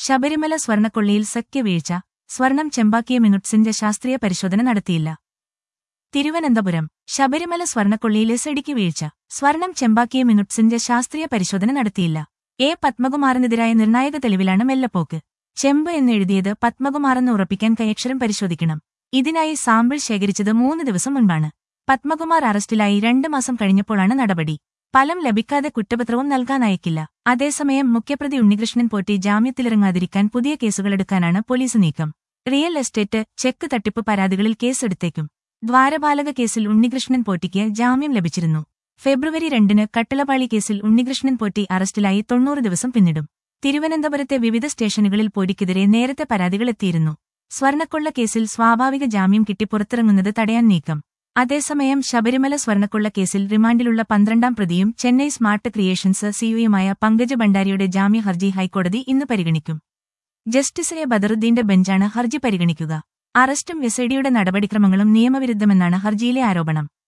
ശബരിമല സ്വർണക്കൊള്ളിയിൽ സഖ്യവീഴ്ച സ്വർണം ചെമ്പാക്കിയ മിനുട്സിന്റെ ശാസ്ത്രീയ പരിശോധന നടത്തിയില്ല തിരുവനന്തപുരം ശബരിമല സ്വർണക്കൊള്ളിയിൽ എസഡിക്ക് വീഴ്ച സ്വർണം ചെമ്പാക്കിയ മിനുട്സിന്റെ ശാസ്ത്രീയ പരിശോധന നടത്തിയില്ല എ പത്മകുമാറിനെതിരായ നിർണായക തെളിവിലാണ് മെല്ലപ്പോക്ക് ചെമ്പ് എന്നെഴുതിയത് പത്മകുമാറെന്ന് ഉറപ്പിക്കാൻ കൈയക്ഷരം പരിശോധിക്കണം ഇതിനായി സാമ്പിൾ ശേഖരിച്ചത് മൂന്ന് ദിവസം മുൻപാണ് പത്മകുമാർ അറസ്റ്റിലായി രണ്ട് മാസം കഴിഞ്ഞപ്പോഴാണ് നടപടി ഫലം ലഭിക്കാതെ കുറ്റപത്രവും നൽകാനയക്കില്ല അതേസമയം മുഖ്യപ്രതി ഉണ്ണികൃഷ്ണൻ പോറ്റി ജാമ്യത്തിലിറങ്ങാതിരിക്കാൻ പുതിയ കേസുകളെടുക്കാനാണ് പോലീസ് നീക്കം റിയൽ എസ്റ്റേറ്റ് ചെക്ക് തട്ടിപ്പ് പരാതികളിൽ കേസെടുത്തേക്കും ദ്വാരപാലക കേസിൽ ഉണ്ണികൃഷ്ണൻ പോറ്റിക്ക് ജാമ്യം ലഭിച്ചിരുന്നു ഫെബ്രുവരി രണ്ടിന് കട്ടിളപാളി കേസിൽ ഉണ്ണികൃഷ്ണൻ പോറ്റി അറസ്റ്റിലായി തൊണ്ണൂറ് ദിവസം പിന്നിടും തിരുവനന്തപുരത്തെ വിവിധ സ്റ്റേഷനുകളിൽ പോറ്റിക്കെതിരെ നേരത്തെ പരാതികളെത്തിയിരുന്നു സ്വർണക്കൊള്ള കേസിൽ സ്വാഭാവിക ജാമ്യം കിട്ടി പുറത്തിറങ്ങുന്നത് തടയാൻ നീക്കം അതേസമയം ശബരിമല സ്വർണക്കൊള്ള കേസിൽ റിമാൻഡിലുള്ള പന്ത്രണ്ടാം പ്രതിയും ചെന്നൈ സ്മാർട്ട് ക്രിയേഷൻസ് സിഇഒയുമായ പങ്കജ ഭണ്ഡാരിയുടെ ജാമ്യ ഹർജി ഹൈക്കോടതി ഇന്ന് പരിഗണിക്കും ജസ്റ്റിസ് എ ബദറുദ്ദീന്റെ ബെഞ്ചാണ് ഹർജി പരിഗണിക്കുക അറസ്റ്റും എസ്ഐഡിയുടെ നടപടിക്രമങ്ങളും നിയമവിരുദ്ധമെന്നാണ് ഹർജിയിലെ ആരോപണം